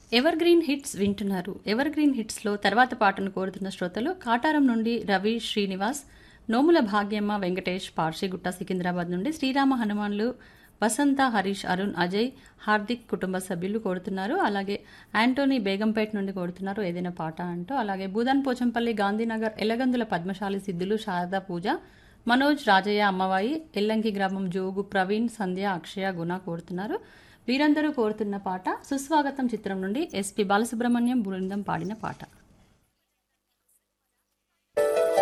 ever evergreen hits వింటున్నారు evergreen హిట్స్లో తర్వాత పాటను కోరుతున్న శ్రోతలు కాటారం నుండి రవి శ్రీనివాస్ నోముల భాగ్యమ్మ వెంకటేష్ పార్షిగుట్ట సికింద్రాబాద్ నుండి శ్రీరామ హనుమాన్లు వసంత హరీష్ అరుణ్ అజయ్ హార్దిక్ కుటుంబ సభ్యులు కోరుతున్నారు అలాగే యాంటోనీ బేగంపేట నుండి కోరుతున్నారు ఏదైనా పాట అంటూ అలాగే భూదాన్ పోచంపల్లి గాంధీనగర్ ఎల్లగందుల పద్మశాలి సిద్ధులు శారదా పూజ మనోజ్ రాజయ్య అమ్మవాయి ఎల్లంకి గ్రామం జోగు ప్రవీణ్ సంధ్య అక్షయ గుణ కోరుతున్నారు వీరందరూ కోరుతున్న పాట సుస్వాగతం చిత్రం నుండి ఎస్పి బాలసుబ్రహ్మణ్యం బృందం పాడిన పాట